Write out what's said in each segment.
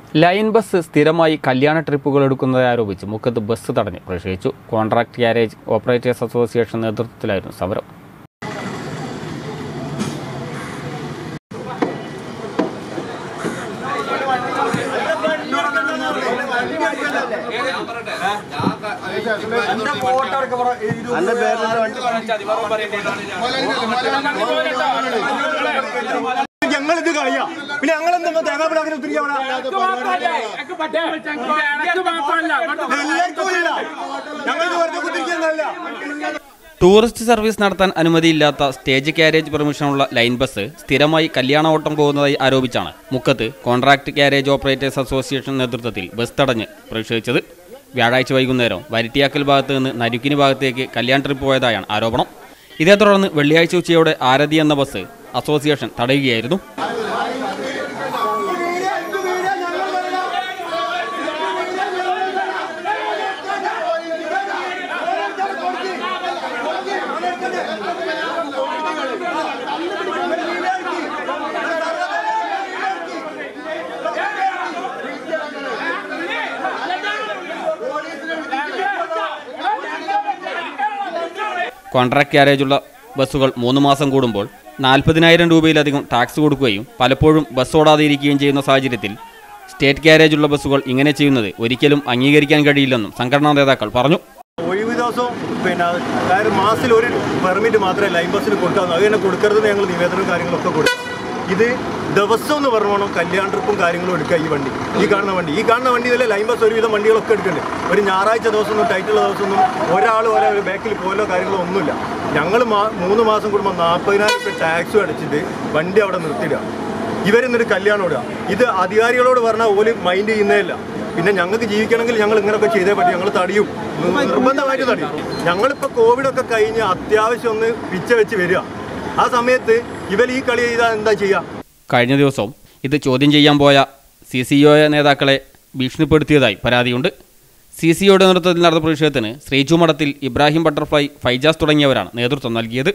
line bus സ്ഥിരമായി കല്യാണ ട്രിപ്പുകൾ എടുക്കുന്നതായി ആരോപിച്ച് മുക്കത്ത് ബസ് തടഞ്ഞ് പ്രതിഷേധിച്ചു കോൺട്രാക്ട് ഗ്യാരേജ് ഓപ്പറേറ്റേഴ്സ് അസോസിയേഷൻ നേതൃത്വത്തിലായിരുന്നു സമരം അന്റെ പേരിലുള്ള വണ്ടി ഞങ്ങളിത് കളിയാ പിന്നെ ഞങ്ങൾ എന്താ തേങ്ങാപ്പിടാക്കിന് ഒത്തിരി എല്ലാവർക്കും ഇല്ല ഞങ്ങളിത് വെറുതെ കുത്തിരിക്കുന്നതല്ല ടൂറിസ്റ്റ് സർവീസ് നടത്താൻ അനുമതിയില്ലാത്ത സ്റ്റേജ് കാരേജ് പെർമിഷനുള്ള ലൈൻ ബസ് സ്ഥിരമായി കല്യാണ ഓട്ടം പോകുന്നതായി ആരോപിച്ചാണ് മുക്കത്ത് കോൺട്രാക്ട് കാരേജ് ഓപ്പറേറ്റേഴ്സ് അസോസിയേഷൻ നേതൃത്വത്തിൽ ബസ് തടഞ്ഞ് പ്രതിഷേധിച്ചത് വ്യാഴാഴ്ച വൈകുന്നേരം വരിട്ടിയാക്കൽ ഭാഗത്ത് നിന്ന് നരുക്കിനി ഭാഗത്തേക്ക് കല്യാൺ ട്രിപ്പ് പോയതായാണ് ആരോപണം ഇതേ തുടർന്ന് വെള്ളിയാഴ്ച ഉച്ചയോടെ ആരതി എന്ന ബസ് അസോസിയേഷൻ തടയുകയായിരുന്നു കോൺട്രാക്ട് ക്യാരേജുള്ള ബസ്സുകൾ മൂന്ന് മാസം കൂടുമ്പോൾ നാൽപ്പതിനായിരം രൂപയിലധികം ടാക്സ് കൊടുക്കുകയും പലപ്പോഴും ബസ് ഓടാതെ ഇരിക്കുകയും ചെയ്യുന്ന സാഹചര്യത്തിൽ സ്റ്റേറ്റ് ക്യാരേജുള്ള ബസ്സുകൾ ഇങ്ങനെ ചെയ്യുന്നത് ഒരിക്കലും അംഗീകരിക്കാൻ കഴിയില്ലെന്നും സംഘടനാ നേതാക്കൾ പറഞ്ഞു ഒഴിവ് ദിവസം പിന്നെ അതായത് മാസത്തിൽ ഒരു പെർമിറ്റ് മാത്രമേ ലൈൻ ബസ്സിന് കൊടുക്കാവുന്നു അത് തന്നെ കൊടുക്കരുതെന്ന് ഞങ്ങൾ നിവേദനവും കാര്യങ്ങളൊക്കെ കൊടുക്കും ഇത് ദിവസം എന്ന് പറഞ്ഞോണം കല്യാണ ട്രിപ്പും കാര്യങ്ങളും എടുക്കുക ഈ വണ്ടി ഈ കാണുന്ന വണ്ടി ഈ കാണുന്ന വണ്ടി ഇതിലെ ലൈൻ ബസ് ഒരുവിധം വണ്ടികളൊക്കെ എടുക്കുന്നുണ്ട് ഒരു ഞായറാഴ്ച ദിവസമൊന്നും ടൈറ്റുള്ള ദിവസമൊന്നും ഒരാൾ ഒരേ ഒരു ബാക്കിൽ പോലോ കാര്യങ്ങളോ ഒന്നുമില്ല ഞങ്ങൾ മൂന്ന് മാസം കൂടുമ്പോൾ നാൽപ്പതിനായിരം രൂപ ടാക്സും അടച്ചിട്ട് വണ്ടി അവിടെ നിർത്തിയിടുക ഇവരെന്നൊരു കല്യാണം ഇടുക ഇത് അധികാരികളോട് പറഞ്ഞാൽ ഓല് മൈൻഡ് ചെയ്യുന്നേ ഇല്ല പിന്നെ ഞങ്ങൾക്ക് ജീവിക്കണമെങ്കിൽ ഞങ്ങൾ ഇങ്ങനെയൊക്കെ ചെയ്തേ പറ്റും ഞങ്ങൾ തടിയും നിർബന്ധമായിട്ട് തടിയും ഞങ്ങളിപ്പോൾ കോവിഡൊക്കെ കഴിഞ്ഞ് അത്യാവശ്യം ഒന്ന് പിച്ച വെച്ച് വരിക ആ സമയത്ത് ഇവർ ഈ കളി ചെയ്താൽ എന്താ ചെയ്യുക കഴിഞ്ഞ ദിവസം ഇത് ചോദ്യം ചെയ്യാൻ പോയ സി സി ഒ നേതാക്കളെ ഭീഷണിപ്പെടുത്തിയതായി പരാതിയുണ്ട് സി സി ഒയുടെ നേതൃത്വത്തിൽ നടന്ന പ്രതിഷേധത്തിന് ശ്രീജു മഠത്തിൽ ഇബ്രാഹിം ബട്ടർഫ്ലൈ ഫൈജാസ് തുടങ്ങിയവരാണ് നേതൃത്വം നൽകിയത്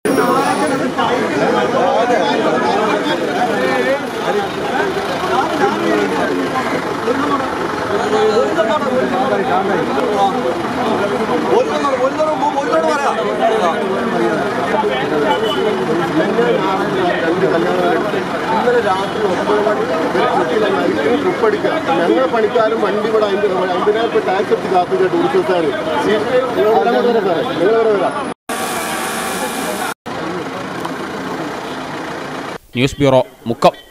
ഇന്നലെ രാത്രി ഒമ്പത് മണി ട്രിപ്പ് അടിക്കുക ഞങ്ങൾ പണിക്കാരും വണ്ടി ഇവിടെ അമ്പത് അമ്പതിനായിരം രൂപ ടാക്സ് എടുത്ത് കാത്തുക ടൂറിസ്റ്റുകാർ നിങ്ങൾ വരെ സാറേ നിങ്ങൾ വരെ വരാം ന്യൂസ് ബ്യൂറോ മുക്കം